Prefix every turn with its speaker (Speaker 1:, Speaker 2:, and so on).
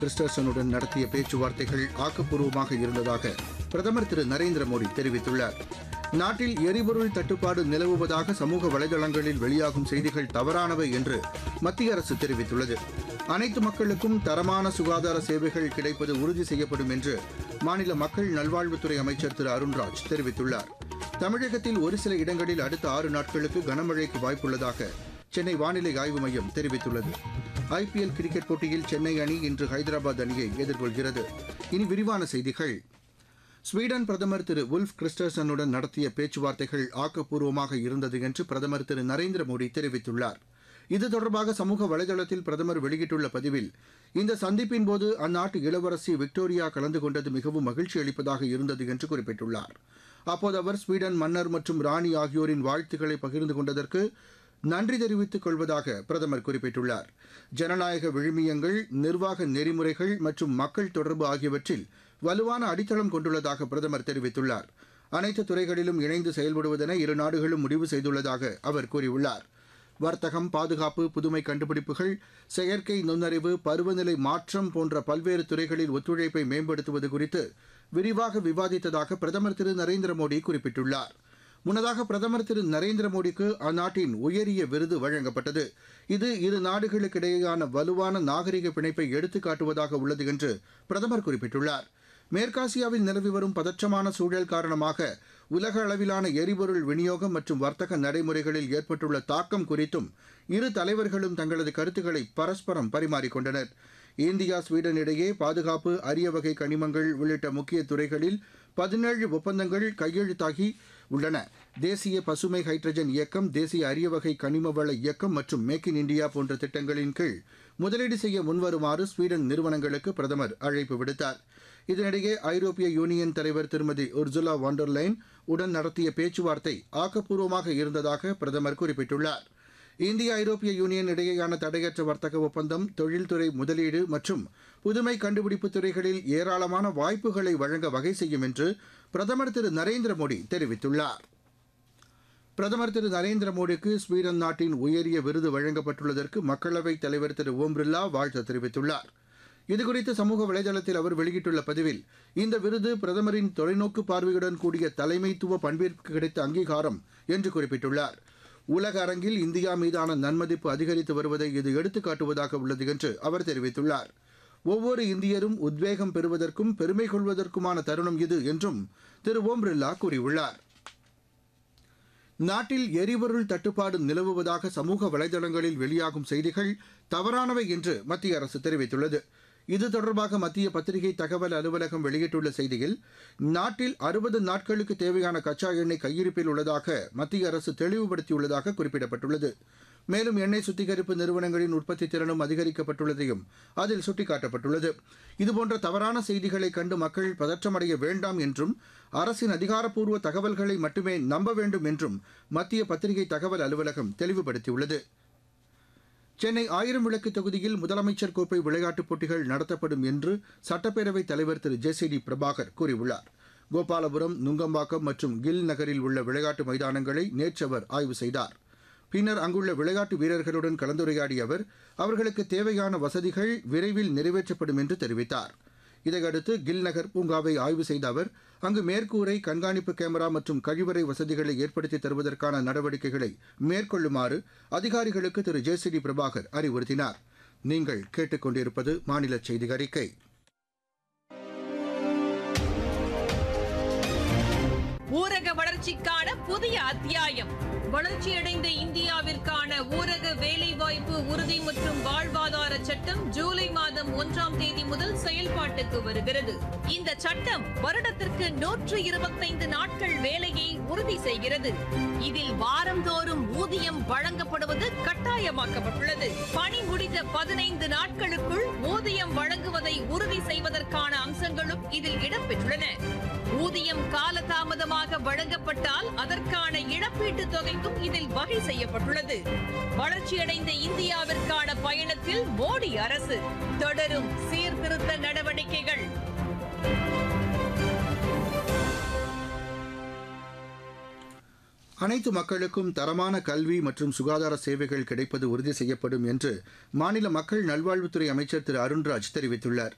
Speaker 1: கிறிஸ்டர்சனுடன் நடத்திய பேச்சுவார்த்தைகள் ஆக்கப்பூர்வமாக இருந்ததாக பிரதமர் திரு நரேந்திர மோடி தெரிவித்துள்ளார் நாட்டில் எரிபொருள் தட்டுப்பாடு நிலவுவதாக சமூக வலைதளங்களில் வெளியாகும் செய்திகள் தவறானவை என்று மத்திய அரசு தெரிவித்துள்ளது அனைத்து மக்களுக்கும் தரமான சுகாதார சேவைகள் கிடைப்பது உறுதி செய்யப்படும் என்று மாநில மக்கள் நல்வாழ்வுத்துறை அமைச்சர் திரு அருண்ராஜ் தெரிவித்துள்ளார் தமிழகத்தில் ஒரு சில இடங்களில் அடுத்த ஆறு நாட்களுக்கு கனமழைக்கு வாய்ப்புள்ளதாக சென்னை வானிலை ஆய்வு மையம் தெரிவித்துள்ளது ஐபிஎல் கிரிக்கெட் போட்டியில் சென்னை அணி இன்று ஹைதராபாத் அணியை எதிர்கொள்கிறது இனி விரிவான செய்திகள் ஸ்வீடன் பிரதமர் திரு உல்ஃப் கிறிஸ்டர்சனுடன் நடத்திய பேச்சுவார்த்தைகள் ஆக்கப்பூர்வமாக இருந்தது என்று பிரதமர் திரு நரேந்திர மோடி தெரிவித்துள்ளார் இது தொடர்பாக சமூக வலைதளத்தில் பிரதமர் வெளியிட்டுள்ள பதிவில் இந்த சந்திப்பின் போது அந்நாட்டு இளவரசி விக்டோரியா கலந்து கொண்டது மிகவும் மகிழ்ச்சி அளிப்பதாக இருந்தது என்று குறிப்பிட்டுள்ளார் அப்போது அவர் ஸ்வீடன் மன்னர் மற்றும் ராணி ஆகியோரின் வாழ்த்துக்களை பகிர்ந்து கொண்டதற்கு நன்றி தெரிவித்துக் கொள்வதாக பிரதமர் குறிப்பிட்டுள்ளார் ஜனநாயக விழுமியங்கள் நிர்வாக நெறிமுறைகள் மற்றும் மக்கள் தொடர்பு ஆகியவற்றில் வலுவான அடித்தளம் கொண்டுள்ளதாக பிரதமர் தெரிவித்துள்ளார் அனைத்து துறைகளிலும் இணைந்து செயல்படுவதென இரு நாடுகளும் முடிவு செய்துள்ளதாக அவர் கூறியுள்ளார் வர்த்தகம் பாதுகாப்பு புதுமை கண்டுபிடிப்புகள் செயற்கை நுண்ணறிவு பருவநிலை மாற்றம் போன்ற பல்வேறு துறைகளில் ஒத்துழைப்பை மேம்படுத்துவது குறித்து விரிவாக விவாதித்ததாக பிரதமர் திரு நரேந்திர மோடி குறிப்பிட்டுள்ளார் முன்னதாக பிரதமர் திரு நரேந்திர மோடிக்கு அந்நாட்டின் உயரிய விருது வழங்கப்பட்டது இது இரு நாடுகளுக்கிடையேயான வலுவான நாகரிக பிணைப்பை எடுத்துக்காட்டுவதாக உள்ளது என்று பிரதமர் குறிப்பிட்டுள்ளார் மேற்காசியாவில் நிலவி வரும் பதற்றமான சூழல் காரணமாக உலக அளவிலான எரிபொருள் விநியோகம் மற்றும் வர்த்தக நடைமுறைகளில் ஏற்பட்டுள்ள தாக்கம் குறித்தும் இரு தலைவர்களும் தங்களது கருத்துக்களை பரஸ்பரம் பரிமாறிக்கொண்டனர் இந்தியா ஸ்வீடன் இடையே பாதுகாப்பு அரிய வகை கனிமங்கள் உள்ளிட்ட முக்கிய துறைகளில் பதினேழு ஒப்பந்தங்கள் கையெழுத்தாகி உள்ளன தேசிய பசுமை ஹைட்ரஜன் இயக்கம் தேசிய அரிய வகை கனிம வள இயக்கம் மற்றும் மேக் இன் இந்தியா போன்ற திட்டங்களின் கீழ் முதலீடு செய்ய முன்வருமாறு ஸ்வீடன் நிறுவனங்களுக்கு பிரதமர் அழைப்பு விடுத்தார் இதனிடையே ஐரோப்பிய யூனியன் தலைவர் திருமதி உர்சுலா வாண்டர்லைன் உடன் நடத்திய பேச்சுவார்த்தை ஆக்கப்பூர்வமாக இருந்ததாக பிரதமர் குறிப்பிட்டுள்ளார் இந்திய ஐரோப்பிய யூனியன் இடையேயான தடையற்ற வர்த்தக ஒப்பந்தம் தொழில்துறை முதலீடு மற்றும் புதுமை கண்டுபிடிப்பு துறைகளில் ஏராளமான வாய்ப்புகளை வழங்க வகை செய்யும் என்று பிரதமர் திரு நரேந்திர மோடி தெரிவித்துள்ளார் பிரதமர் திரு நரேந்திர மோடிக்கு ஸ்வீடன் நாட்டின் உயரிய விருது வழங்கப்பட்டுள்ளதற்கு மக்களவைத் தலைவர் திரு ஓம் பிர்லா வாழ்த்து தெரிவித்துள்ளார் இதுகுறித்து சமூக வலைதளத்தில் அவர் வெளியிட்டுள்ள பதிவில் இந்த விருது பிரதமரின் தொலைநோக்கு பார்வையுடன் கூடிய தலைமைத்துவ பண்பிற்கு கிடைத்த அங்கீகாரம் என்று குறிப்பிட்டுள்ளார் உலக அரங்கில் இந்தியா மீதான நன்மதிப்பு அதிகரித்து வருவதை இது எடுத்துக்காட்டுவதாக உள்ளது என்று அவர் தெரிவித்துள்ளார் ஒவ்வொரு இந்தியரும் உத்வேகம் பெறுவதற்கும் பெருமை கொள்வதற்குமான தருணம் இது என்றும் திரு ஓம் பிர்லா கூறியுள்ளார் நாட்டில் எரிபொருள் தட்டுப்பாடு நிலவுவதாக சமூக வலைதளங்களில் வெளியாகும் செய்திகள் தவறானவை என்று மத்திய அரசு தெரிவித்துள்ளது இது தொடர்பாக மத்திய பத்திரிகை தகவல் அலுவலகம் வெளியிட்டுள்ள செய்தியில் நாட்டில் அறுபது நாட்களுக்கு தேவையான கச்சா எண்ணெய் கையிருப்பில் உள்ளதாக மத்திய அரசு தெளிவுபடுத்தியுள்ளதாக குறிப்பிடப்பட்டுள்ளது மேலும் எண்ணெய் சுத்திகரிப்பு நிறுவனங்களின் உற்பத்தி திறனும் அதிகரிக்கப்பட்டுள்ளதையும் அதில் சுட்டிக்காட்டப்பட்டுள்ளது இதுபோன்ற தவறான செய்திகளை கண்டு மக்கள் பதற்றமடைய வேண்டாம் என்றும் அரசின் அதிகாரப்பூர்வ தகவல்களை மட்டுமே நம்ப வேண்டும் என்றும் மத்திய பத்திரிகை தகவல் அலுவலகம் தெளிவுபடுத்தியுள்ளது சென்னை ஆயிரம் விளக்கு தொகுதியில் முதலமைச்சர் கோப்பை விளையாட்டுப் போட்டிகள் நடத்தப்படும் என்று சட்டப்பேரவைத் தலைவர் Thiru J C D Prabhakar கூறியுள்ளார் கோபாலபுரம் நுங்கம்பாக்கம் மற்றும் கில் நகரில் உள்ள விளையாட்டு மைதானங்களை நேற்று அவர் ஆய்வு செய்தார் பின்னர் அங்குள்ள விளையாட்டு வீரர்களுடன் கலந்துரையாடிய அவர் அவர்களுக்கு தேவையான வசதிகள் விரைவில் நிறைவேற்றப்படும் என்று தெரிவித்தார் இதையடுத்து கில் நகர் பூங்காவை ஆய்வு செய்த அவர் அங்கு மேற்கூரை கண்காணிப்பு கேமரா மற்றும் கழிவறை வசதிகளை ஏற்படுத்தி தருவதற்கான நடவடிக்கைகளை மேற்கொள்ளுமாறு அதிகாரிகளுக்கு Thiru J C D Prabhakar அறிவுறுத்தினார் நீங்கள் கேட்டுக்கொண்டிருப்பது மாநில செய்தி அறிக்கை
Speaker 2: ஊரக வளர்ச்சிக்கான புதிய அத்தியாயம் வளர்ச்சியடைந்த இந்தியாவிற்கான ஊரக வேலைவாய்ப்பு உறுதி மற்றும் வாழ்வாதார சட்டம் ஜூலை மாதம் ஒன்றாம் தேதி முதல் செயல்பாட்டுக்கு வருகிறது இந்த சட்டம் வருடத்திற்கு நூற்று இருபத்தைந்து நாட்கள் வேலையை உறுதி செய்கிறது இதில் வாரந்தோறும் ஊதியம் வழங்கப்படுவது கட்டாயமாக்கப்பட்டுள்ளது பணி முடிந்த பதினைந்து நாட்களுக்குள் ஊதியம் வழங்குவதை உறுதி செய்வதற்கான அம்சங்களும் இதில் இடம்பெற்றுள்ளன ஊதியம் காலதாமதமாக வழங்கப்பட்டால் அதற்கான இழப்பீட்டுத் தொகைக்கும் இதில் வகை செய்யப்பட்டுள்ளது வளர்ச்சியடைந்த இந்தியாவிற்கான பயணத்தில் மோடி அரசு தொடரும் சீர்திருத்த நடவடிக்கைகள்
Speaker 1: அனைத்து மக்களுக்கும் தரமான கல்வி மற்றும் சுகாதார சேவைகள் கிடைப்பது உறுதி செய்யப்படும் என்று மாநில மக்கள் நல்வாழ்வுத்துறை அமைச்சர் திரு அருண்ராஜ் தெரிவித்துள்ளார்